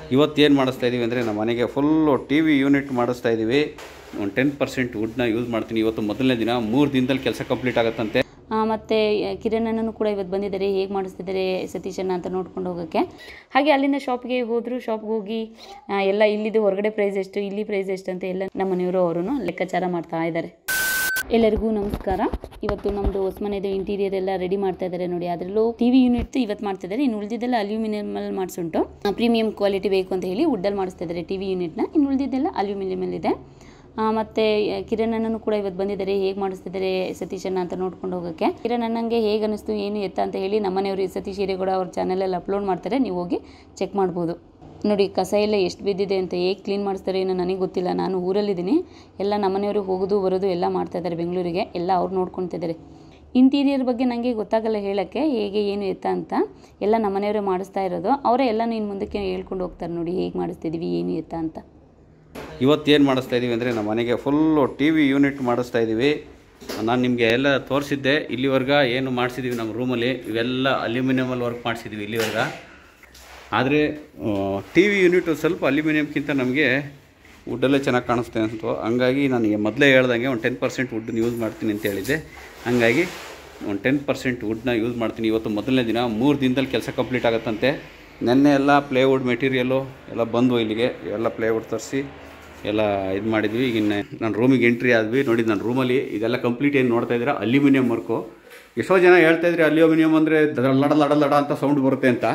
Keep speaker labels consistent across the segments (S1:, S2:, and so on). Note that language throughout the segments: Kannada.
S1: ಇವತ್ತೇನು ಮಾಡಿಸ್ತಾ ಇದ್ದೀವಿ ಅಂದರೆ ನಮ್ಮ ಮನೆಗೆ ಫುಲ್ಲು ಟಿ ವಿ ಯೂನಿಟ್ ಮಾಡಿಸ್ತಾ ಇದ್ದೀವಿ ಒಂದು ಟೆನ್ ಪರ್ಸೆಂಟ್ ವುಡ್ನ ಯೂಸ್ ಮಾಡ್ತೀನಿ ಇವತ್ತು ಮೊದಲನೇ ದಿನ ಮೂರು ದಿನದಲ್ಲಿ ಕೆಲಸ ಕಂಪ್ಲೀಟ್ ಆಗುತ್ತಂತೆ
S2: ಆ, ಮತ್ತೆ ಕಿರಣ್ ಅಣ್ಣನೂ ಕೂಡ ಇವತ್ತು ಬಂದಿದ್ದಾರೆ ಹೇಗೆ ಮಾಡಿಸ್ತಿದ್ದಾರೆ ಸತೀಶಣ್ಣ ಅಂತ ನೋಡ್ಕೊಂಡು ಹೋಗೋಕ್ಕೆ ಹಾಗೆ ಅಲ್ಲಿಂದ ಶಾಪ್ಗೆ ಹೋದರು ಶಾಪ್ಗೆ ಹೋಗಿ ಆ, ಎಲ್ಲ ಇಲ್ಲಿದ್ದು ಹೊರಗಡೆ ಪ್ರೈಸ್ ಎಷ್ಟು ಇಲ್ಲಿ ಪ್ರೈಸ್ ಎಷ್ಟು ಅಂತ ಎಲ್ಲ ನಮ್ಮ ಮನೆಯವರು ಅವರು ಲೆಕ್ಕಾಚಾರ ಮಾಡ್ತಾ ಇದ್ದಾರೆ ಎಲ್ಲರಿಗೂ ನಮಸ್ಕಾರ ಇವತ್ತು ನಮ್ಮದು ಹೊಸಮನೆದು ಇಂಟೀರಿಯರ್ ಎಲ್ಲ ರೆಡಿ ಮಾಡ್ತಾ ಇದ್ದಾರೆ ನೋಡಿ ಅದರಲ್ಲೂ ಟಿ ವಿ ಯೂನಿಟ್ ಇವತ್ತು ಮಾಡ್ತಾ ಇದ್ದಾರೆ ಇನ್ನು ಉಳಿದಿದ್ದೆಲ್ಲ ಅಲ್ಯೂಮಿನಿಯಮಲ್ಲಿ ಮಾಡಿಸುಂಟು ಪ್ರೀಮಿಯಂ ಕ್ವಾಲಿಟಿ ಬೇಕು ಅಂತ ಹೇಳಿ ವುಡ್ಡಲ್ಲಿ ಮಾಡಿಸ್ತಾ ಇದ್ದಾರೆ ಟಿ ವಿ ಯೂನಿಟ್ನ ಇನ್ನು ಉಳಿದಿದ್ದೆಲ್ಲ ಅಲ್ಯೂಮಿನಿಯಮಲ್ಲಿದೆ ಆ, ಮತ್ತೆ ಕಿರಣ್ ಅಣ್ಣನೂ ಕೂಡ ಇವತ್ತು ಬಂದಿದ್ದಾರೆ ಹೇಗೆ ಮಾಡಿಸ್ತಿದ್ದಾರೆ ಸತೀಶಣ್ಣ ಅಂತ ನೋಡ್ಕೊಂಡು ಹೋಗೋಕ್ಕೆ ಕಿರಣ್ ಅಣ್ಣಂಗೆ ಹೇಗೆ ಅನಿಸ್ತು ಏನು ಎತ್ತ ಅಂತ ಹೇಳಿ ನಮ್ಮನೆಯವರು ಸತೀಶ್ ಹಿರೇಗೌಡ ಅವ್ರ ಚಾನಲಲ್ಲಿ ಅಪ್ಲೋಡ್ ಮಾಡ್ತಾರೆ ನೀವು ಹೋಗಿ ಚೆಕ್ ಮಾಡ್ಬೋದು ನೋಡಿ ಕಸ ಎಲ್ಲ ಎಷ್ಟು ಬಿದ್ದಿದೆ ಅಂತ ಹೇಗೆ ಕ್ಲೀನ್ ಮಾಡಿಸ್ತಾರೆ ಏನೋ ನನಗೆ ಗೊತ್ತಿಲ್ಲ ನಾನು ಊರಲ್ಲಿದ್ದೀನಿ ಎಲ್ಲ ನಮ್ಮನೆಯವರು ಹೋಗೋದು ಬರೋದು ಎಲ್ಲ ಮಾಡ್ತಾ ಇದ್ದಾರೆ ಬೆಂಗಳೂರಿಗೆ ಎಲ್ಲ ಅವ್ರು ನೋಡ್ಕೊತಿದ್ದಾರೆ ಇಂಟೀರಿಯರ್ ಬಗ್ಗೆ ನನಗೆ ಗೊತ್ತಾಗಲ್ಲ ಹೇಳೋಕ್ಕೆ ಹೇಗೆ ಏನು ಎತ್ತ ಅಂತ ಎಲ್ಲ ನಮ್ಮನೆಯವರೇ ಮಾಡಿಸ್ತಾ ಇರೋದು ಅವರೇ ಎಲ್ಲನೂ ಇನ್ನು ಮುಂದಕ್ಕೆ ಹೇಳ್ಕೊಂಡು ಹೋಗ್ತಾರೆ ನೋಡಿ ಹೇಗೆ ಮಾಡಿಸ್ತಿದ್ದೀವಿ ಏನು ಎತ್ತ ಅಂತ
S1: ಇವತ್ತೇನು ಮಾಡಿಸ್ತಾ ಇದ್ದೀವಿ ಅಂದರೆ ನಮ್ಮ ಮನೆಗೆ ಫುಲ್ಲು ಟಿ ವಿ ಯೂನಿಟ್ ಮಾಡಿಸ್ತಾ ಇದ್ದೀವಿ ನಾನು ನಿಮಗೆ ಎಲ್ಲ ತೋರಿಸಿದ್ದೆ ಇಲ್ಲಿವರೆಗೆ ಏನು ಮಾಡಿಸಿದ್ದೀವಿ ನಮ್ಮ ರೂಮಲ್ಲಿ ಇವೆಲ್ಲ ಅಲ್ಯೂಮಿನಿಯಮಲ್ಲಿ ವರ್ಕ್ ಮಾಡಿಸಿದ್ದೀವಿ ಇಲ್ಲಿವರೆಗೆ ಆದರೆ ಟಿ ವಿ ಯೂನಿಟು ಸ್ವಲ್ಪ ಅಲ್ಯೂಮಿನಿಯಮ್ಗಿಂತ ನಮಗೆ ವುಡ್ಡಲ್ಲೇ ಚೆನ್ನಾಗಿ ಕಾಣಿಸ್ತೆ ಅನಿಸ್ತು ಹಂಗಾಗಿ ನಾನು ಮೊದಲೇ ಹೇಳ್ದಂಗೆ ಒಂದು ಟೆನ್ ಪರ್ಸೆಂಟ್ ವುಡ್ನ ಯೂಸ್ ಮಾಡ್ತೀನಿ ಅಂತ ಹೇಳಿದ್ದೆ ಹಂಗಾಗಿ ಒಂದು ಟೆನ್ ಪರ್ಸೆಂಟ್ ವುಡ್ನ ಯೂಸ್ ಮಾಡ್ತೀನಿ ಇವತ್ತು ಮೊದಲನೇ ದಿನ ಮೂರು ದಿನದಲ್ಲಿ ಕೆಲಸ ಕಂಪ್ಲೀಟ್ ಆಗುತ್ತಂತೆ ನೆನ್ನೆ ಎಲ್ಲ ಪ್ಲೇವುಡ್ ಮೆಟೀರಿಯಲ್ಲು ಎಲ್ಲ ಬಂದು ಇಲ್ಲಿಗೆ ಎಲ್ಲ ಪ್ಲೇವುಡ್ ತರಿಸಿ ಎಲ್ಲ ಇದು ಮಾಡಿದ್ವಿ ಈಗ ಇನ್ನು ನಾನು ರೂಮಿಗೆ ಎಂಟ್ರಿ ಆದ್ವಿ ನೋಡಿ ನನ್ನ ರೂಮಲ್ಲಿ ಇದೆಲ್ಲ ಕಂಪ್ಲೀಟ್ ಏನು ನೋಡ್ತಾ ಇದ್ದೀರಾ ಅಲ್ಯೂಮಿನಿಯಂ ವರ್ಕು ಎಷ್ಟೋ ಜನ ಹೇಳ್ತಾ ಇದ್ರಿ ಅಲ್ಯೂಮಿನಿಯಂ ಅಂದರೆ ಲಡ ಲಡ ಲಡ ಅಂತ ಸೌಂಡ್ ಬರುತ್ತೆ ಅಂತ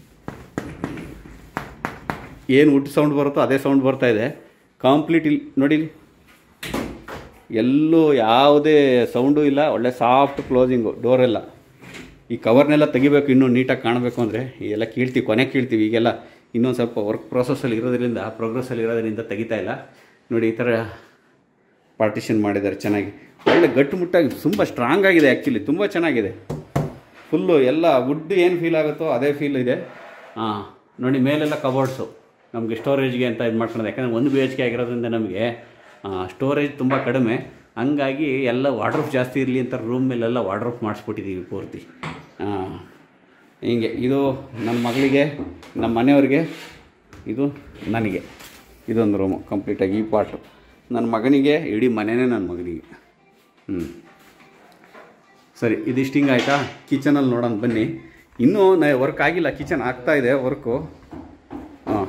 S1: ಏನು ವುಡ್ ಸೌಂಡ್ ಬರುತ್ತೋ ಅದೇ ಸೌಂಡ್ ಬರ್ತಾ ಇದೆ ಕಂಪ್ಲೀಟ್ ಇಲ್ಲಿ ನೋಡಿ ಇಲ್ಲಿ. ಎಲ್ಲೂ ಯಾವುದೇ ಸೌಂಡು ಇಲ್ಲ ಒಳ್ಳೆ ಸಾಫ್ಟ್ ಕ್ಲೋಸಿಂಗು ಡೋರೆಲ್ಲ ಈ ಕವರ್ನೆಲ್ಲ ತೆಗಿಬೇಕು ಇನ್ನೂ ನೀಟಾಗಿ ಕಾಣಬೇಕು ಅಂದರೆ ಎಲ್ಲ ಕೀಳ್ತೀವಿ ಕೊನೆ ಕೀಳ್ತೀವಿ ಈಗೆಲ್ಲ ಇನ್ನೊಂದು ಸ್ವಲ್ಪ ವರ್ಕ್ ಪ್ರೋಸೆಸ್ಸಲ್ಲಿ ಇರೋದ್ರಿಂದ ಪ್ರೋಗ್ರೆಸ್ಸಲ್ಲಿ ಇರೋದ್ರಿಂದ ತೆಗಿತಾ ಇಲ್ಲ ನೋಡಿ ಈ ಥರ ಪಾರ್ಟಿಷನ್ ಮಾಡಿದ್ದಾರೆ ಚೆನ್ನಾಗಿ ಒಳ್ಳೆ ಗಟ್ಟುಮುಟ್ಟಾಗಿ ತುಂಬ ಸ್ಟ್ರಾಂಗ್ ಆಗಿದೆ ಆ್ಯಕ್ಚುಲಿ ತುಂಬ ಚೆನ್ನಾಗಿದೆ ಫುಲ್ಲು ಎಲ್ಲ ವುಡ್ ಏನು ಫೀಲ್ ಆಗುತ್ತೋ ಅದೇ ಫೀಲ್ ಇದೆ ಹಾಂ ನೋಡಿ ಮೇಲೆಲ್ಲ ಕಬೋರ್ಡ್ಸು ನಮಗೆ ಸ್ಟೋರೇಜ್ಗೆ ಅಂತ ಇದು ಮಾಡ್ಕೊಳ್ಳೋದು ಯಾಕಂದರೆ ಒಂದು ಬಿ ಎಚ್ ಕೆ ಆಗಿರೋದ್ರಿಂದ ನಮಗೆ ಸ್ಟೋರೇಜ್ ತುಂಬ ಕಡಿಮೆ ಹಂಗಾಗಿ ಎಲ್ಲ ವಾಡ್ರೂಫ್ ಜಾಸ್ತಿ ಇರಲಿ ಅಂತ ರೂಮ್ ಮೇಲೆಲ್ಲ ವಾಡ್ರೂಫ್ ಮಾಡಿಸ್ಬಿಟ್ಟಿದ್ದೀವಿ ಪೂರ್ತಿ ಹಾಂ ಹಿಂಗೆ ಇದು ನನ್ನ ಮಗಳಿಗೆ ನಮ್ಮ ಮನೆಯವ್ರಿಗೆ ಇದು ನನಗೆ ಇದೊಂದು ರೂಮು ಕಂಪ್ಲೀಟಾಗಿ ಈ ಪಾರ್ಟು ನನ್ನ ಮಗನಿಗೆ ಇಡೀ ಮನೆಯೇ ನನ್ನ ಮಗನಿಗೆ ಹ್ಞೂ ಸರಿ ಇದಿಷ್ಟು ಹಿಂಗಾಯ್ತಾ ಕಿಚನಲ್ಲಿ ನೋಡೋಣ ಬನ್ನಿ ಇನ್ನೂ ನ ವರ್ಕ್ ಆಗಿಲ್ಲ ಕಿಚನ್ ಆಗ್ತಾ ಇದೆ ವರ್ಕು ಹಾಂ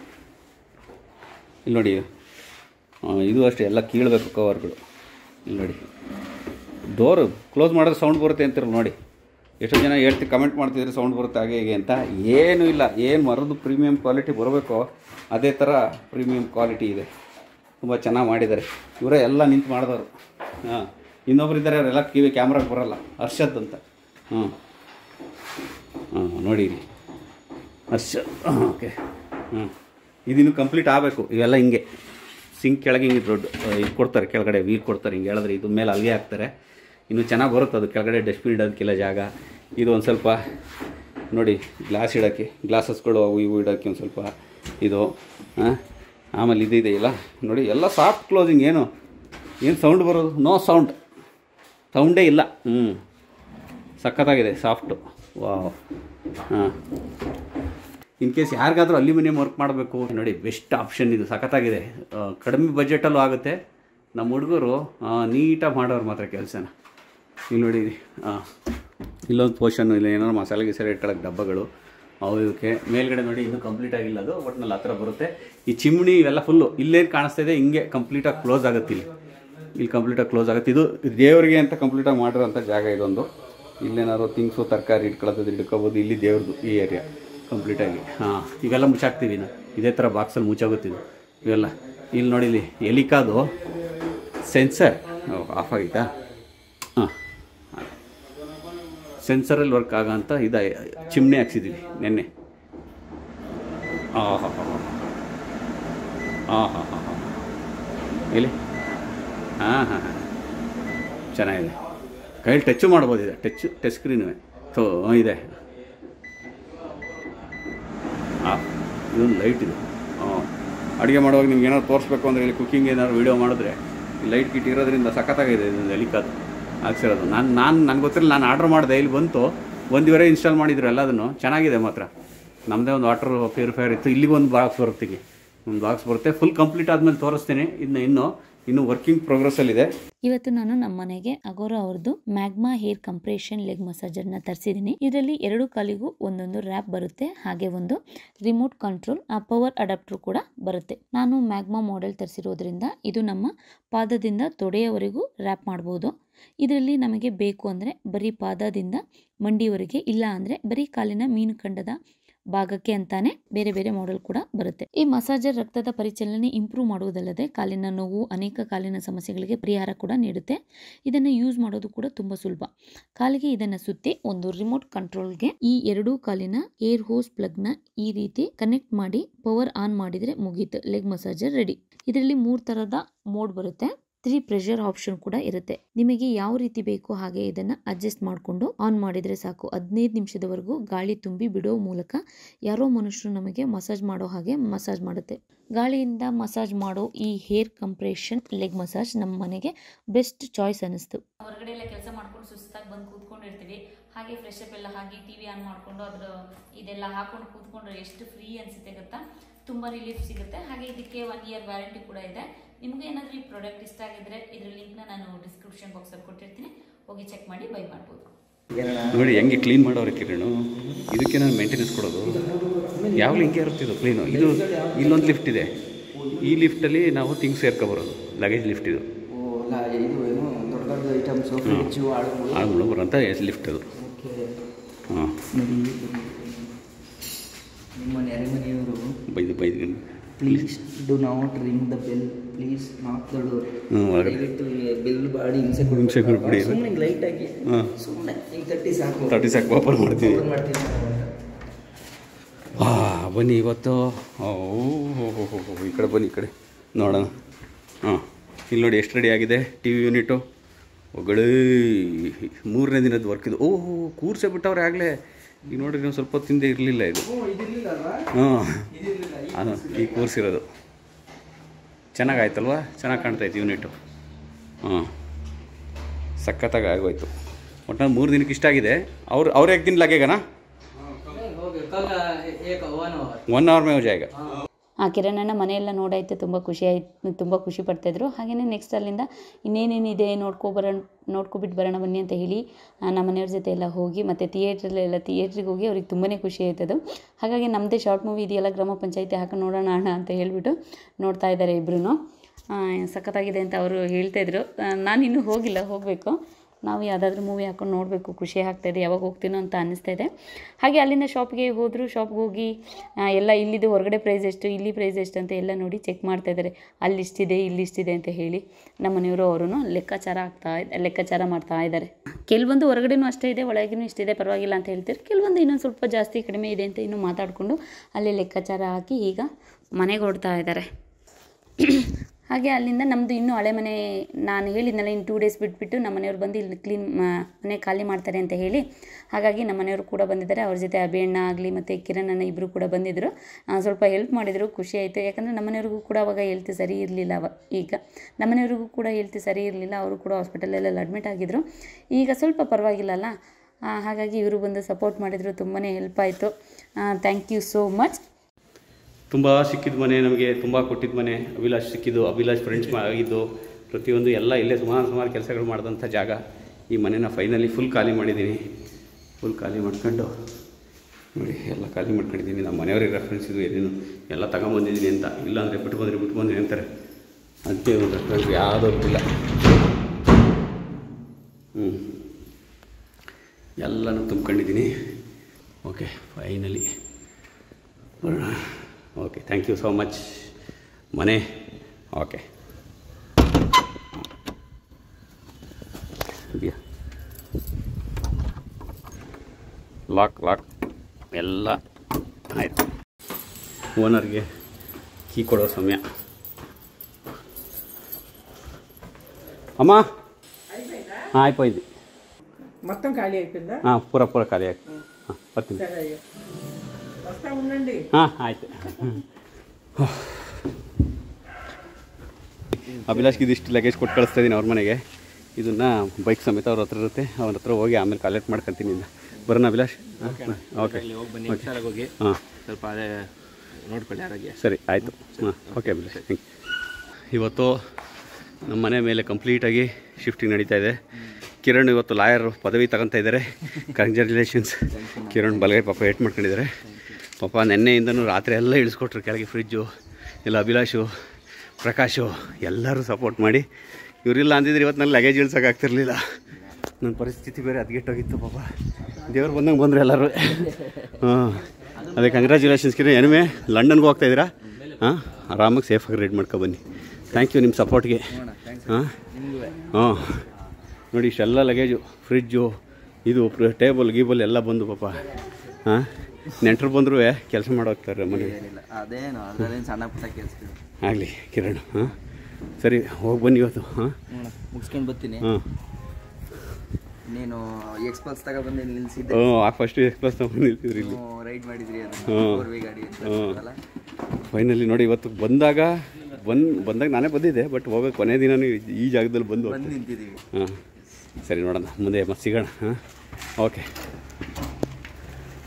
S1: ಇಲ್ಲಿ ನೋಡಿ ಆ, ಇದು ಅಷ್ಟೇ ಎಲ್ಲ ಕೀಳಬೇಕು ಕವರ್ಗಳು ಇಲ್ಲಿ ನೋಡಿ ಡೋರ್ ಕ್ಲೋಸ್ ಮಾಡಿದ್ರೆ ಸೌಂಡ್ ಬರುತ್ತೆ ಅಂತಿರಲ್ಲ ನೋಡಿ ಎಷ್ಟೋ ಜನ ಹೇಳ್ತಿ ಕಮೆಂಟ್ ಮಾಡ್ತಿದ್ರೆ ಸೌಂಡ್ ಬರುತ್ತೆ ಹಾಗೆ ಹೀಗೆ ಅಂತ ಏನೂ ಇಲ್ಲ ಏನು ಮರದ್ದು ಪ್ರೀಮಿಯಂ ಕ್ವಾಲಿಟಿ ಬರಬೇಕೋ ಅದೇ ಥರ ಪ್ರೀಮಿಯಂ ಕ್ವಾಲಿಟಿ ಇದೆ ತುಂಬ ಚೆನ್ನಾಗಿ ಮಾಡಿದ್ದಾರೆ ಇವರೇ ಎಲ್ಲ ನಿಂತು ಮಾಡಿದವರು ಹಾಂ ಇನ್ನೊಬ್ರು ಇದ್ದಾರೆ ಅವರೆಲ್ಲ ಕಿವಿ ಕ್ಯಾಮ್ರಾಗೆ ಬರಲ್ಲ ಹರ್ಷದ್ ಅಂತ ಹ್ಞೂ ಹಾಂ ನೋಡಿ ಇಲ್ಲಿ ಹರ್ಷದ್ ಓಕೆ ಹ್ಞೂ ಇದಿನ್ನು ಕಂಪ್ಲೀಟ್ ಆಗಬೇಕು ಇವೆಲ್ಲ ಹಿಂಗೆ ಸಿಂಕ್ ಕೆಳಗೆ ಹಿಂಗೆ ದೊಡ್ಡ ಇದು ಕೊಡ್ತಾರೆ ಕೆಳಗಡೆ ವೀಲ್ ಕೊಡ್ತಾರೆ ಹಿಂಗೆ ಹೇಳಿದ್ರೆ ಇದು ಮೇಲೆ ಅಲ್ಲಿಗೆ ಹಾಕ್ತಾರೆ ಇನ್ನು ಚೆನ್ನಾಗಿ ಬರುತ್ತೆ ಅದು ಕೆಳಗಡೆ ಡಸ್ಟ್ಬಿನ್ ಇಡೋದಕ್ಕೆಲ್ಲ ಜಾಗ ಇದು ಒಂದು ಸ್ವಲ್ಪ ನೋಡಿ ಗ್ಲಾಸ್ ಇಡೋಕ್ಕೆ ಗ್ಲಾಸಸ್ಗಳು ಅವು ಇವು ಇಡೋಕ್ಕೆ ಒಂದು ಸ್ವಲ್ಪ ಇದು ಹಾಂ ಆಮೇಲೆ ಇದಿದೆ ಇಲ್ಲ ನೋಡಿ ಎಲ್ಲ ಸಾಫ್ಟ್ ಕ್ಲೋಸಿಂಗ್ ಏನು ಏನು ಸೌಂಡ್ ಬರೋದು ನೋ ಸೌಂಡ್ ಸೌಂಡೇ ಇಲ್ಲ ಹ್ಞೂ ಸಖತ್ತಾಗಿದೆ ಸಾಫ್ಟು ವಾವ್ ಹಾಂ ಇನ್ ಕೇಸ್ ಯಾರಿಗಾದ್ರೂ ಅಲ್ಯೂಮಿನಿಯಂ ವರ್ಕ್ ಮಾಡಬೇಕು ನೋಡಿ ಬೆಸ್ಟ್ ಆಪ್ಷನ್ ಇದು ಸಖತ್ತಾಗಿದೆ ಆ, ಕಡಿಮೆ ಬಜೆಟಲ್ಲೂ ಆಗುತ್ತೆ ನಮ್ಮ ಹುಡುಗರು ನೀಟಾಗಿ ಮಾಡೋರು ಮಾತ್ರ ಕೆಲಸನ ಇಲ್ಲಿ ನೋಡಿ ಹಾಂ ಇಲ್ಲೊಂದು ಪೋರ್ಷನ್ ಇಲ್ಲ ಏನಾದ್ರು ಮಸಾಲೆ ಗಿಸಾಲೆ ಇಟ್ಕೊಳ್ಳೋಕೆ ಡಬ್ಬಗಳು ಅವು ಇವಕ್ಕೆ ಮೇಲ್ಗಡೆ ನೋಡಿ ಇನ್ನೂ ಕಂಪ್ಲೀಟ್ ಆಗಿಲ್ಲ ಅದು ಒಟ್ಟಿನಲ್ಲಿ ಆ ಥರ ಬರುತ್ತೆ ಈ ಚಿಮ್ನಿ ಇವೆಲ್ಲ ಫುಲ್ಲು ಇಲ್ಲೇನು ಕಾಣಿಸ್ತಾ ಇದೆ ಹಿಂಗೆ ಕಂಪ್ಲೀಟಾಗಿ ಕ್ಲೋಸ್ ಆಗುತ್ತೆ ಇಲ್ಲಿ ಇಲ್ಲಿ ಕಂಪ್ಲೀಟಾಗಿ ಕ್ಲೋಸ್ ಆಗುತ್ತೆ ಇದು ದೇವರಿಗೆ ಅಂತ ಕಂಪ್ಲೀಟಾಗಿ ಮಾಡಿರೋಂಥ ಜಾಗ ಇದೊಂದು ಇಲ್ಲೇನಾದ್ರು ಥಿಂಗ್ಸು ತರಕಾರಿ ಇಟ್ಕೊಳ್ಳೋದು ಇಟ್ಕೋಬೋದು ಇಲ್ಲಿ ದೇವ್ರದ್ದು ಈ ಏರಿಯಾ ಕಂಪ್ಲೀಟಾಗಿ ಹಾಂ ಇವೆಲ್ಲ ಮುಚ್ಚಾಕ್ತೀವಿ ನಾವು ಇದೇ ಥರ ಬಾಕ್ಸಲ್ಲಿ ಮುಚ್ಚಾಗುತ್ತೀವಿ ಇವೆಲ್ಲ ಇಲ್ಲಿ ನೋಡಿ ಇಲ್ಲಿ ಎಲಿಕಾದು ಸೆನ್ಸರ್ ಆಫ್ ಆಗಿತ್ತಾ ಹಾಂ ಸೆನ್ಸರಲ್ಲಿ ವರ್ಕ್ ಆಗೋಂಥ ಇದು ಚಿಮ್ನಿ ಹಾಕ್ಸಿದ್ದೀವಿ ನಿನ್ನೆ ಹಾಂ ಹಾಂ ಹಾಂ ಹಾಂ ಹಾಂ ಹಾಂ ಹಾಂ ಎಲ್ಲಿ ಹಾಂ ಹಾಂ ಹಾಂ ಚೆನ್ನಾಗಿದೆ ಕೈಲಿ ಟಚ್ಚು ಮಾಡ್ಬೋದು ಇದೆ ಟಚ್ ಟಚ್ ಸ್ಕ್ರೀನು ಥೋ ಇದೆ ಹಾಂ ಇದೊಂದು ಲೈಟ್ ಇದು ಹಾಂ ಅಡುಗೆ ಮಾಡುವಾಗ ನಿಮ್ಗೆ ಏನಾದ್ರು ತೋರಿಸ್ಬೇಕು ಅಂದರೆ ಇಲ್ಲಿ ಕುಕ್ಕಿಂಗ್ ಏನಾದ್ರು ವೀಡಿಯೋ ಮಾಡಿದ್ರೆ ಈ ಲೈಟ್ ಕಿಟ್ ಇರೋದ್ರಿಂದ ಸಖತ್ತಾಗಿದೆ ಇದೊಂದು ಎಲಿಕಾದು ಹಾಕ್ಸಿರೋದು ನಾನು ನಾನು ನನಗೆ ಗೊತ್ತಿರಲಿಲ್ಲ ನಾನು ಆರ್ಡ್ರ್ ಮಾಡಿದೆ ಇಲ್ಲಿ ಬಂತು ಒಂದುವರೆ ಇನ್ಸ್ಟಾಲ್ ಮಾಡಿದ್ರು ಎಲ್ಲದನ್ನು ಚೆನ್ನಾಗಿದೆ ಮಾತ್ರ ನಮ್ಮದೇ ಒಂದು ವಾಟರ್ ಪ್ಯೂರಿಫೈಯರ್ ಇತ್ತು ಇಲ್ಲಿಗೆ ಒಂದು ಬಾಕ್ಸ್ ಬರುತ್ತೆ ಈಗ ಒಂದು ಬಾಕ್ಸ್ ಬರುತ್ತೆ ಫುಲ್ ಕಂಪ್ಲೀಟ್ ಆದಮೇಲೆ ತೋರಿಸ್ತೀನಿ ಇನ್ನು ಇನ್ನು ಇನ್ನು ವರ್ಕಿಂಗ್ ಪ್ರೋಗ್ರೆಸ್ಸಲ್ಲಿದೆ
S2: ಇವತ್ತು ನಾನು ನಮ್ಮ ಮನೆಗೆ ಅಗೋರಾ ಅವ್ರದ್ದು ಮ್ಯಾಗ್ಮಾ ಹೇರ್ ಕಂಪ್ರೆಷನ್ ಲೆಗ್ ಮಸಾಜರ್ನ ತರಿಸಿದ್ದೀನಿ ಇದರಲ್ಲಿ ಎರಡು ಕಾಲಿಗೂ ಒಂದೊಂದು ರ್ಯಾಪ್ ಬರುತ್ತೆ ಹಾಗೆ ಒಂದು ರಿಮೋಟ್ ಕಂಟ್ರೋಲ್ ಪವರ್ ಅಡಾಪ್ಟರ್ ಕೂಡ ಬರುತ್ತೆ ನಾನು ಮ್ಯಾಗ್ಮಾ ಮಾಡೆಲ್ ತರಿಸಿರೋದ್ರಿಂದ ಇದು ನಮ್ಮ ಪಾದದಿಂದ ತೊಡೆಯವರೆಗೂ ರ್ಯಾಪ್ ಮಾಡ್ಬೋದು ಇದರಲ್ಲಿ ನಮಗೆ ಬೇಕು ಅಂದರೆ ಬರೀ ಪಾದದಿಂದ ಮಂಡಿವರೆಗೆ ಇಲ್ಲ ಅಂದರೆ ಬರೀ ಕಾಲಿನ ಮೀನು ಖಂಡದ ಭಾಗಕ್ಕೆ ಅಂತಾನೆ ಬೇರೆ ಬೇರೆ ಮಾಡೆಲ್ ಕೂಡ ಬರುತ್ತೆ ಈ ಮಸಾಜರ್ ರಕ್ತದ ಪರಿಚಲನೆ ಇಂಪ್ರೂವ್ ಮಾಡುವುದಲ್ಲದೆ ಕಾಲಿನ ನೋವು ಅನೇಕ ಕಾಲಿನ ಸಮಸ್ಯೆಗಳಿಗೆ ಪರಿಹಾರ ಕೂಡ ನೀಡುತ್ತೆ ಇದನ್ನು ಯೂಸ್ ಮಾಡೋದು ಕೂಡ ತುಂಬ ಸುಲಭ ಕಾಲಿಗೆ ಇದನ್ನು ಸುತ್ತಿ ಒಂದು ರಿಮೋಟ್ ಕಂಟ್ರೋಲ್ಗೆ ಈ ಎರಡೂ ಕಾಲಿನ ಏರ್ ಹೋಸ್ ಪ್ಲಗ್ನ ಈ ರೀತಿ ಕನೆಕ್ಟ್ ಮಾಡಿ ಪವರ್ ಆನ್ ಮಾಡಿದರೆ ಮುಗೀತು ಲೆಗ್ ಮಸಾಜರ್ ರೆಡಿ ಇದರಲ್ಲಿ ಮೂರು ಥರದ ಮೋಡ್ ಬರುತ್ತೆ ತ್ರೀ ಪ್ರೆಷರ್ ಆಪ್ಷನ್ ಕೂಡ ಇರುತ್ತೆ ನಿಮಗೆ ಯಾವ ರೀತಿ ಬೇಕೋ ಹಾಗೆ ಇದನ್ನ ಅಡ್ಜಸ್ಟ್ ಮಾಡಿಕೊಂಡು ಆನ್ ಮಾಡಿದ್ರೆ ಸಾಕು ಹದಿನೈದು ನಿಮಿಷದವರೆಗೂ ಗಾಳಿ ತುಂಬಿ ಬಿಡೋ ಮೂಲಕ ಯಾರೋ ಮನುಷ್ಯರು ನಮಗೆ ಮಸಾಜ್ ಮಾಡೋ ಹಾಗೆ ಮಸಾಜ್ ಮಾಡುತ್ತೆ ಗಾಳಿಯಿಂದ ಮಸಾಜ್ ಮಾಡೋ ಈ ಹೇರ್ ಕಂಪ್ರೆಷನ್ ಲೆಗ್ ಮಸಾಜ್ ನಮ್ಮ ಮನೆಗೆ ಬೆಸ್ಟ್ ಚಾಯ್ಸ್ ಅನಿಸ್ತು ಹೊರಗಡೆ ಎಲ್ಲ ಕೆಲಸ ಮಾಡ್ಕೊಂಡು ಸುಸ್ತಾಗಿ ಬಂದು ಕೂತ್ಕೊಂಡಿರ್ತೀವಿ ಹಾಗೆ ಫ್ರೆಶ್ ಅಪ್ ಎಲ್ಲ ಹಾಗೆ ಟಿ ವಿ ಆನ್ ಮಾಡಿಕೊಂಡು ಅದ್ರ ಇದೆಲ್ಲ ಹಾಕೊಂಡು ಕೂತ್ಕೊಂಡ್ರೆ ಎಷ್ಟು ಫ್ರೀ ಅನಿಸುತ್ತೆ ಗೊತ್ತಾ ತುಂಬ ರಿಲೀಫ್ ಸಿಗುತ್ತೆ ಹಾಗೆ ಇದಕ್ಕೆ ಒನ್ ಇಯರ್ ವ್ಯಾರಂಟಿ ಕೂಡ ಇದೆ ನಿಮಗೆ ಏನಾದರೂ ಈ ಪ್ರಾಡಕ್ಟ್ ಇಷ್ಟ ಆಗಿದ್ರೆ ಇದ್ರ ಲಿಂಕ್ನ ನಾನು ಡಿಸ್ಕ್ರಿಪ್ಷನ್ ಬಾಕ್ಸಲ್ಲಿ ಕೊಟ್ಟಿರ್ತೀನಿ ಹೋಗಿ ಚೆಕ್ ಮಾಡಿ ಬೈ ಮಾಡ್ಬೋದು
S1: ನೋಡಿ ಹೆಂಗೆ ಕ್ಲೀನ್ ಮಾಡೋರೆ ಕಿರಣು ಇದಕ್ಕೆ ನಾನು ಮೇಂಟೆನೆನ್ಸ್ ಕೊಡೋದು ಯಾವ ಲಿಂಕ್ ಇರುತ್ತೆ ಇದು ಕ್ಲೀನು ಇದು ಇಲ್ಲೊಂದು ಲಿಫ್ಟ್ ಇದೆ ಈ ಲಿಫ್ಟಲ್ಲಿ ನಾವು ಥಿಂಗ್ಸ್ ಸೇರ್ಕೊಬರೋದು ಲಗೇಜ್ ಲಿಫ್ಟ್ ಇದು
S3: ಓ ಲಾ ಇದು ಏನು ದೊಡ್ಡ ದೊಡ್ಡ ಐಟಮ್ಸು ಫ್ರಿಡ್ಜು ಆಳುಗಳು
S1: ಆಳುಗಳು ಬರೋಂಥ ಲಿಫ್ಟ್ ಅದು
S3: ಓಕೆ
S1: ಹಾಂ
S3: ನೋಡಿ ನಿಮ್ಮ ನೆರೆಮನೆಯವರು
S1: ಬೈದು ಬೈದು
S3: please do not ring the bell please not the door
S1: ಹ್ಞೂ ಒಳಗಡೆ
S3: ದಯವಿಟ್ಟು ಬೆಲ್ ಬಾಡಿ ಹಿಂಸೆ
S1: ಹಿಂಸೆ ಕೊಡ್ಬೇಡಿ.
S3: ಸುಮ್ಮನೆ ಲೈಟಾಗಿ
S1: ಹಾಂ
S3: ಸುಮ್ಮನೆ ಈಗ ತಟ್ಟಿ ಸಾಕು
S1: ತರ್ಟಿ ಸಾಕು ಓಪನ್ ಮಾಡ್ತೀವಿ
S3: Open ಮಾಡ್ತೀನಿ
S1: ಹಾಂ ಬನ್ನಿ ಇವತ್ತು ಓ ಈ ಕಡೆ ಬನ್ನಿ ಈ ಕಡೆ ನೋಡೋಣ ಹಾಂ ಇಲ್ಲಿ ನೋಡಿ ಎಷ್ಟು ರೆಡಿ ಆಗಿದೆ ಟಿ ವಿ ಯೂನಿಟು ಒಗಳೇ ಮೂರನೇ ದಿನದ ವರ್ಕ್ ಇದು ಓಹೋ ಕೂರ್ಸೇ ಬಿಟ್ಟವ್ರೆ ಆಗಲೇ ಈಗ ನೋಡ್ರಿ ನೀವು ಸ್ವಲ್ಪ ಹೊತ್ತಿಂದ ಇರಲಿಲ್ಲ ಇದು ಹಾಂ ಅದು ಈ ಕೂರ್ಸಿರೋದು ಚೆನ್ನಾಗಾಯ್ತಲ್ವಾ ಚೆನ್ನಾಗಿ ಕಾಣ್ತೈತೆ ಯೂನಿಟು ಹಾಂ ಸಖತ್ತಾಗಿ ಆಗೋಯ್ತು ಒಟ್ಟು ಮೂರು ದಿನಕ್ಕೆ ಇಷ್ಟ ಆಗಿದೆ ಅವ್ರು ಅವ್ರು ಯಾಕೆ ದಿನ ಲಗೇಗನಾ ಒನ್ ಅವರ್ ಮೇ ಹೋ ಜಾಯೇಗಾ
S2: ಆ ಕಿರಣನ ಮನೆಯೆಲ್ಲ ನೋಡಾಯ್ತು ತುಂಬ ಖುಷಿ ಆಯ್ತು ತುಂಬ ಖುಷಿ ಪಡ್ತಾಯಿದ್ರು ಹಾಗೆಯೇ ನೆಕ್ಸ್ಟ್ ಅಲ್ಲಿಂದ ಇನ್ನೇನೇನಿದೆ ನೋಡ್ಕೊ ಬರೋಣ ನೋಡ್ಕೊಬಿಟ್ಟು ಬರೋಣ ಬನ್ನಿ ಅಂತ ಹೇಳಿ ಆ, ನಮ್ಮ ಮನೆಯವ್ರ ಜೊತೆ ಎಲ್ಲ ಹೋಗಿ ಮತ್ತು ಥಿಯೇಟ್ರಲ್ಲೆಲ್ಲ ಥಿಯೇಟ್ರಿಗೆ ಹೋಗಿ ಅವ್ರಿಗೆ ತುಂಬಾ ಖುಷಿ ಆಯ್ತದು ಹಾಗಾಗಿ ನಮ್ಮದೇ ಶಾರ್ಟ್ ಮೂವಿ ಇದೆಯಲ್ಲ ಗ್ರಾಮ ಪಂಚಾಯತಿ ಹಾಕೊಂಡು ನೋಡೋಣ ಅಣ್ಣ ಅಂತ ಹೇಳಿಬಿಟ್ಟು ನೋಡ್ತಾ ಇದ್ದಾರೆ ಇಬ್ಬರೂ ಸಖತ್ತಾಗಿದೆ ಅಂತ ಅವರು ಹೇಳ್ತಾಯಿದ್ರು ನಾನು ಇನ್ನೂ ಹೋಗಿಲ್ಲ ಹೋಗಬೇಕು ನಾವು ಯಾವುದಾದ್ರೂ ಮೂವಿ ಹಾಕೊಂಡು ನೋಡಬೇಕು ಖುಷಿ ಆಗ್ತಾಯಿದೆ ಯಾವಾಗ ಹೋಗ್ತೀನೋ ಅಂತ ಅನ್ನಿಸ್ತಾ ಇದೆ ಹಾಗೆ ಅಲ್ಲಿಂದ ಶಾಪ್ಗೆ ಹೋದರು ಶಾಪ್ಗೆ ಹೋಗಿ ಆ, ಎಲ್ಲ ಇಲ್ಲಿದು ಹೊರಗಡೆ ಪ್ರೈಸ್ ಎಷ್ಟು ಇಲ್ಲಿ ಪ್ರೈಸ್ ಎಷ್ಟು ಅಂತ ಎಲ್ಲ ನೋಡಿ ಚೆಕ್ ಮಾಡ್ತಾ ಇದ್ದಾರೆ ಅಲ್ಲಿ ಇಷ್ಟಿದೆ ಇಲ್ಲಿ ಇಷ್ಟಿದೆ ಅಂತ ಹೇಳಿ ನಮ್ಮ ಮನೆಯವರು ಅವರು ಲೆಕ್ಕಾಚಾರ ಆಗ್ತಾ ಇದ್ದ ಲೆಕ್ಕಾಚಾರ ಮಾಡ್ತಾ ಇದ್ದಾರೆ ಕೆಲವೊಂದು ಹೊರಗಡೆನೂ ಅಷ್ಟೇ ಇದೆ ಒಳಗೇನೂ ಇಷ್ಟಿದೆ ಪರವಾಗಿಲ್ಲ ಅಂತ ಹೇಳ್ತಾರೆ ಕೆಲವೊಂದು ಇನ್ನೊಂದು ಸ್ವಲ್ಪ ಜಾಸ್ತಿ ಕಡಿಮೆ ಇದೆ ಅಂತ ಇನ್ನೂ ಮಾತಾಡಿಕೊಂಡು ಅಲ್ಲಿ ಲೆಕ್ಕಾಚಾರ ಹಾಕಿ ಈಗ ಮನೆಗೆ ಹೊಡ್ತಾ ಇದ್ದಾರೆ ಹಾಗೆ ಅಲ್ಲಿಂದ ನಮ್ಮದು ಇನ್ನೂ ಹಳೆ ಮನೆ ನಾನು ಹೇಳಿದ್ನಲ್ಲ ಇನ್ನು ಟೂ ಡೇಸ್ ಬಿಟ್ಬಿಟ್ಟು ನಮ್ಮ ಮನೆಯವ್ರು ಬಂದು ಇಲ್ಲಿ ಕ್ಲೀನ್ ಮನೆ ಖಾಲಿ ಮಾಡ್ತಾರೆ ಅಂತ ಹೇಳಿ ಹಾಗಾಗಿ ನಮ್ಮ ಮನೆಯವರು ಕೂಡ ಬಂದಿದ್ದಾರೆ ಅವ್ರ ಜೊತೆ ಅಭಿಯಣ್ಣ ಆಗಲಿ ಮತ್ತು ಕಿರಣ್ ಅಣ್ಣ ಇಬ್ಬರು ಕೂಡ ಬಂದಿದ್ದರು ಆ, ಸ್ವಲ್ಪ ಹೆಲ್ಪ್ ಮಾಡಿದರು ಖುಷಿ ಆಯಿತು ಯಾಕಂದರೆ ನಮ್ಮ ಮನೆಯವ್ರಿಗೂ ಕೂಡ ಅವಾಗ ಹೆಲ್ತ್ ಸರಿ ಇರಲಿಲ್ಲ ಅವ ಈಗ ನಮ್ಮ ಮನೆಯವ್ರಿಗೂ ಕೂಡ ಹೆಲ್ತ್ ಸರಿ ಇರಲಿಲ್ಲ ಅವರು ಕೂಡ ಹಾಸ್ಪಿಟಲಲ್ಲೆಲ್ಲ ಅಡ್ಮಿಟ್ ಆಗಿದ್ದರು ಈಗ ಸ್ವಲ್ಪ ಪರವಾಗಿಲ್ಲಲ್ಲ ಆ, ಹಾಗಾಗಿ ಇವರು ಬಂದು ಸಪೋರ್ಟ್ ಮಾಡಿದರು ತುಂಬಾ ಹೆಲ್ಪ್ ಆಯಿತು ಥ್ಯಾಂಕ್ ಯು ಸೋ ಮಚ್
S1: ತುಂಬ ಸಿಕ್ಕಿದ ಮನೆ ನಮಗೆ ತುಂಬ ಕೊಟ್ಟಿದ್ದ ಮನೆ ಅಭಿಲಾಷ್ ಸಿಕ್ಕಿದ್ದು ಅಭಿಲಾಷ್ ಫ್ರೆಂಡ್ಸ್ ಆಗಿದ್ದು ಪ್ರತಿಯೊಂದು ಎಲ್ಲ ಇಲ್ಲೇ ಸುಮಾರು ಸುಮಾರು ಕೆಲಸಗಳು ಮಾಡಿದಂಥ ಜಾಗ ಈ ಮನೆನ ಫೈನಲಿ ಫುಲ್ ಖಾಲಿ ಮಾಡಿದ್ದೀನಿ ಫುಲ್ ಖಾಲಿ ಮಾಡ್ಕೊಂಡು ನೋಡಿ ಎಲ್ಲ ಖಾಲಿ ಮಾಡ್ಕೊಂಡಿದ್ದೀನಿ ನಮ್ಮ ಮನೆಯವ್ರಿಗೆ ರೆಫರೆನ್ಸ್ ಇದು ಏನೇನು ಎಲ್ಲ ತಗೊಂಬಂದಿದ್ದೀನಿ ಅಂತ ಇಲ್ಲಾಂದರೆ ಬಿಟ್ಟು ಬಂದರೆ ಬಿಟ್ಟು ಬಂದ್ರಿ ಅಂತಾರೆ ಅದಕ್ಕೆ ಒಂದು ರೆಫರೆನ್ಸ್ ಯಾವುದೂ ಇಲ್ಲ ಹ್ಞೂ ಎಲ್ಲನೂ ತುಂಬ್ಕೊಂಡಿದ್ದೀನಿ ಓಕೆ ಫೈನಲಿ ಬರೋಣ okay thank you so much ಮನೆ ಓಕೆ ಇದೆಯಾ ಲಾಕ್ ಲಾಕ್ ಎಲ್ಲ ಆಯಿತು ಓನರ್ಗೆ ಕೀ ಕೊಡೋ ಸಮಯ ಅಮ್ಮ ಹಾಂ ಆಯ್ತು
S4: మొత్తం ఖాళీ అయిపోయిందా
S1: ಹಾಂ ಪೂರ ಪೂರ ಖಾಲಿ ಆಯ್ತು ಹಾಂ ಬರ್ತೀನಿ
S4: సరే అయ్యా వస్తా ఉండండి
S1: ಹಾಂ ಆಯ್ತು ಅಭಿಲಾಷ್ಗೆ ಇದಿಷ್ಟು ಲಗೇಜ್ ಕೊಟ್ಟು ಕಳಿಸ್ತಾ ಇದ್ದೀನಿ ಅವ್ರ ಮನೆಗೆ ಇದನ್ನು ಬೈಕ್ ಸಮೇತ ಅವ್ರ ಹತ್ರ ಇರುತ್ತೆ ಅವ್ರ ಹತ್ರ ಹೋಗಿ ಆಮೇಲೆ ಕಲೆಕ್ಟ್ ಮಾಡ್ಕೊತೀನಿ ಇನ್ನು ಬರೋಣ ಅಭಿಲಾಷ್ ಹಾಂ ಓಕೆ
S5: ಇಲ್ಲಿ ಹೋಗಿ ಬನ್ನಿ ಹುಷಾರಾಗಿ ಹೋಗಿ
S1: ಹಾಂ
S5: ಸ್ವಲ್ಪ ಅದೇ ನೋಡ್ಕೊಳ್ಳಿ ಆರೋಗ್ಯ
S1: ಸರಿ ಆಯಿತು ಹಾಂ ಓಕೆ ಅಭಿಲಾಷ್ ಥ್ಯಾಂಕ್ ಇವತ್ತು ನಮ್ಮ ಮನೆ ಮೇಲೆ ಕಂಪ್ಲೀಟಾಗಿ ಶಿಫ್ಟಿಂಗ್ ನಡೀತಾ ಇದೆ ಕಿರಣ್ ಇವತ್ತು ಲಾಯರ್ ಪದವಿ ತಗೊತಾ ಇದ್ದಾರೆ ಕಂಗ್ರ್ಯಾಚುಲೇಷನ್ಸ್ ಕಿರಣ್ ಬಲಗೈ ಪಾಪ ಏಟ್ ಮಾಡ್ಕೊಂಡಿದ್ದಾರೆ ಪಾಪ ನೆನ್ನೆಯಿಂದನೂ ರಾತ್ರಿ ಎಲ್ಲ ಇಳಿಸ್ಕೊಟ್ರು ಕೆಳಗೆ ಫ್ರಿಜ್ಜು ಇಲ್ಲ ಅಭಿಲಾಷು ಪ್ರಕಾಶು ಎಲ್ಲರೂ ಸಪೋರ್ಟ್ ಮಾಡಿ ಇವರಿಲ್ಲ ಅಂದಿದ್ರೆ ಇವತ್ತು ನನ್ನ ಲಗೇಜ್ ಇಳ್ಸೋಕ್ಕಾಗ್ತಿರ್ಲಿಲ್ಲ ನನ್ನ ಪರಿಸ್ಥಿತಿ ಬೇರೆ ಹದಗೆಟ್ಟೋಗಿತ್ತು ಪಾಪ ದೇವ್ರು ಬಂದಂಗೆ ಬಂದರು ಎಲ್ಲರೂ ಹಾಂ ಅದೇ ಕಂಗ್ರ್ಯಾಚುಲೇಷನ್ಸ್ ಕಿರಣ್ ಎನಿಮೆ ಲಂಡನ್ಗೆ ಹೋಗ್ತಾ ಇದ್ದೀರಾ ಹಾಂ ಆರಾಮಾಗಿ ಸೇಫಾಗಿ ರೆಡಿ ಮಾಡ್ಕೊ ಬನ್ನಿ ಥ್ಯಾಂಕ್ ಯು ನಿಮ್ಮ ಸಪೋರ್ಟ್ಗೆ ಹಾಂ ಹಾಂ ನೋಡಿ ಇಷ್ಟೆಲ್ಲ ಲಗೇಜು ಫ್ರಿಜ್ಜು ಇದು ಟೇಬಲ್ ಗೀಬಲ್ ಎಲ್ಲ ಬಂದು ಪಾಪ ಹಾಂ ನೆಂಟರು ಬಂದರೂ ಕೆಲಸ ಮಾಡೋಗ್ತಾರೆ ಮನೆಗೆ
S3: ಏನಿಲ್ಲ ಅದೇನು ಅದರಲ್ಲೇನು ಸಣ್ಣ ಪುಟ್ಟ ಕೆಲಸ
S1: ಆಗಲಿ ಕಿರಣ್ ಹಾಂ ಸರಿ ಹೋಗಿ ಬನ್ನಿ ಇವತ್ತು ಹಾಂ
S3: ಮುಗಿಸ್ಕೊಂಡು ಬರ್ತೀನಿ
S1: ಹಾಂ
S3: ನೀನು ಎಕ್ಸ್ಪಲ್ಸ್ ತಗೊಬಂದು ಇಲ್ಲಿ ನಿಲ್ಸಿದ್ದೆ
S1: ಹ್ಞೂ ಆ ಫಸ್ಟ್ ಎಕ್ಸ್ಪ್ರೆಸ್ ತಗೊಂಡು ನಿಲ್ತಿದ್ರಿ ಇಲ್ಲಿ
S3: ರೈಡ್ ಮಾಡಿದ್ರಿ ಅದು
S1: ಹ್ಮ್.
S3: ಫೋರ್ ವೇ ಗಾಡಿ ಅಂತ
S1: ಹ್ಮ್.
S3: ಅಲ್ಲ
S1: ಫೈನಲಿ ನೋಡಿ ಇವತ್ತು ಬಂದಾಗ ಬಂದು ಬಂದಾಗ ನಾನೇ ಬಂದಿದ್ದೆ ಬಟ್ ಹೋಗೋ ಕೊನೆ ದಿನನೂ ಈ ಜಾಗದಲ್ಲಿ ಬಂದು
S3: ಬಂದು ನಿಂತಿದ್ದೀವಿ
S1: ಹಾಂ ಸರಿ ನೋಡೋಣ ಮುಂದೆ ಮತ್ತೆ ಸಿಗೋಣ ಹಾಂ ಓಕೆ